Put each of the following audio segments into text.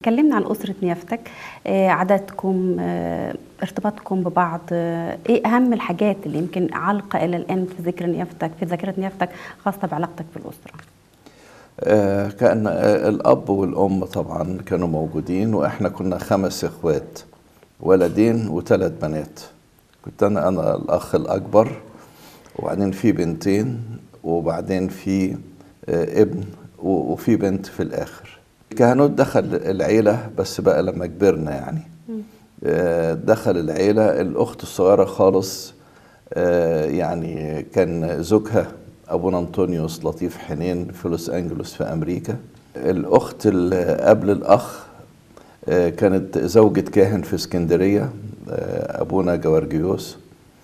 كلمنا عن أسرة نيافتك آه، عاداتكم آه، ارتباطكم ببعض آه، ايه أهم الحاجات اللي يمكن عالقة إلى الآن في ذكر نيافتك في ذاكرة نيافتك خاصة بعلاقتك بالأسرة آه، كان آه، الأب والأم طبعا كانوا موجودين وإحنا كنا خمس إخوات ولدين وثلاث بنات كنت أنا أنا الأخ الأكبر وبعدين في بنتين وبعدين في آه، ابن و- وفي بنت في الآخر كهنوت دخل العيلة بس بقى لما كبرنا يعني آه، دخل العيلة الأخت الصغيرة خالص آه، يعني كان زوجها أبونا أنطونيوس لطيف حنين في لوس أنجلوس في أمريكا الأخت اللي قبل الأخ آه، كانت زوجة كاهن في اسكندرية آه، أبونا جوارجيوس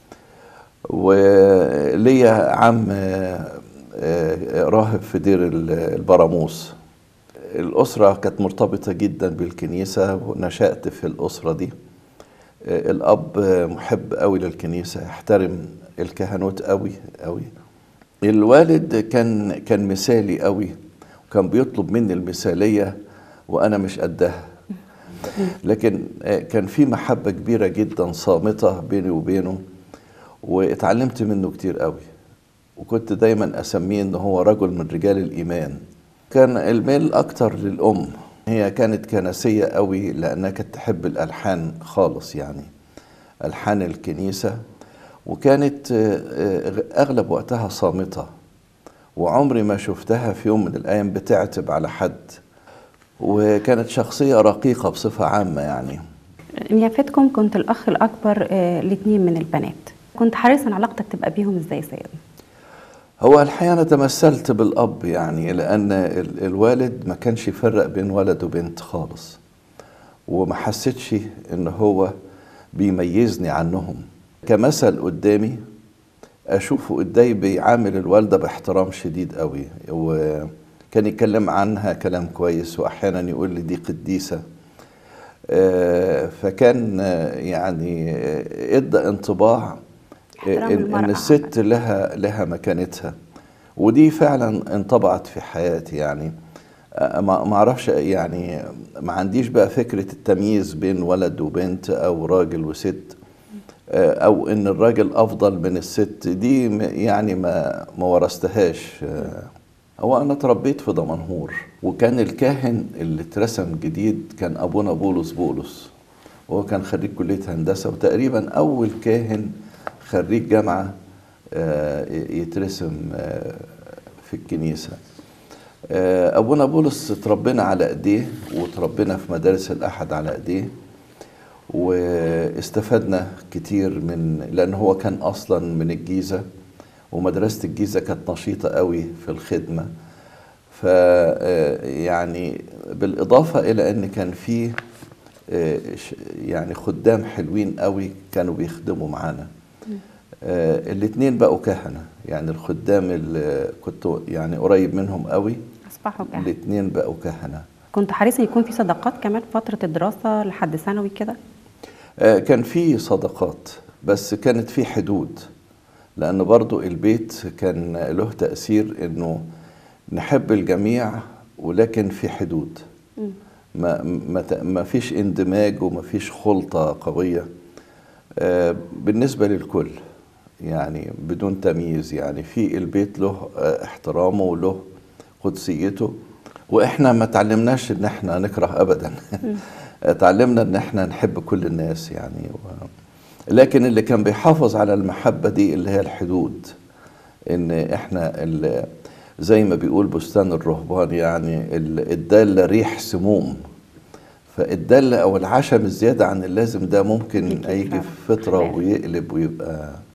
وليا عم آه، آه، راهب في دير ال- البراموس الأسرة كانت مرتبطة جدا بالكنيسة ونشأت في الأسرة دي آه، الأب آه، محب قوي للكنيسة يحترم الكهنوت قوي قوي الوالد كان كان مثالي قوي وكان بيطلب مني المثالية وأنا مش قدها لكن آه، كان في محبة كبيرة جدا صامتة بيني وبينه واتعلمت منه كتير قوي وكنت دايما أسميه إن هو رجل من رجال الإيمان كان الميل أكتر للأم هي كانت كنسية قوي لأنها كانت تحب الألحان خالص يعني ألحان الكنيسة وكانت آه، آه، أغلب وقتها صامتة وعمري ما شفتها في يوم من الأيام بتعتب على حد وكانت شخصية رقيقة بصفة عامة يعني نيافتكم كنت الأخ الأكبر آه، الاثنين من البنات كنت حريصا علاقتك تبقى بيهم ازاي يا سيدنا هو الحقيقة أنا تمثلت بالأب يعني لأن ال- الوالد ما كانش يفرق بين ولد وبنت خالص وما حسيتش إن هو بيميزني عنهم كمثل قدامي أشوفه قدامي بيعامل الوالدة باحترام شديد قوي وكان يتكلم عنها كلام كويس وأحيانا يقول لي دي قديسة آه، فكان آه، يعني آه، ادى انطباع احترام ان المرأة إن الست لها لها مكانتها ودي فعلا انطبعت في حياتي يعني آه، ما ما اعرفش يعني ما عنديش بقى فكره التمييز بين ولد وبنت او راجل وست آه، او ان الراجل افضل من الست دي م- يعني ما ما ورثتهاش آه، هو انا اتربيت في دمنهور وكان الكاهن اللي اترسم جديد كان ابونا بولس بولس وهو كان خريج كليه هندسه وتقريبا اول كاهن خريج جامعه آه، يترسم آه، في الكنيسه آه، ابونا بولس اتربينا على ايديه وتربينا في مدارس الاحد على ايديه واستفدنا كتير من لان هو كان اصلا من الجيزه ومدرسه الجيزه كانت نشيطه قوي في الخدمه ف آه، يعني بالاضافه الى ان كان في آه، ش- يعني خدام حلوين قوي كانوا بيخدموا معانا آه، الاتنين بقوا كهنه يعني الخدام اللي كنت يعني قريب منهم قوي أصبحوا كهنة الاتنين بقوا كهنه كنت حريصا يكون في صداقات كمان فترة الدراسة لحد ثانوي كده آه، كان في صداقات بس كانت في حدود لأن برضو البيت كان له تأثير إنه نحب الجميع ولكن في حدود ما ما ت- ما فيش اندماج وما فيش خلطة قوية آه، بالنسبة للكل يعني بدون تمييز يعني في البيت له آه، احترامه وله قدسيته واحنا ما تعلمناش ان احنا نكره ابدا تعلمنا ان احنا نحب كل الناس يعني و... لكن اللي كان بيحافظ على المحبة دي اللي هي الحدود ان احنا ال... زي ما بيقول بستان الرهبان يعني ال- الدالة ريح سموم فالدالة او العشم الزيادة عن اللازم ده ممكن أكيد هيجي فعلا. في فترة خلاف. ويقلب ويبقى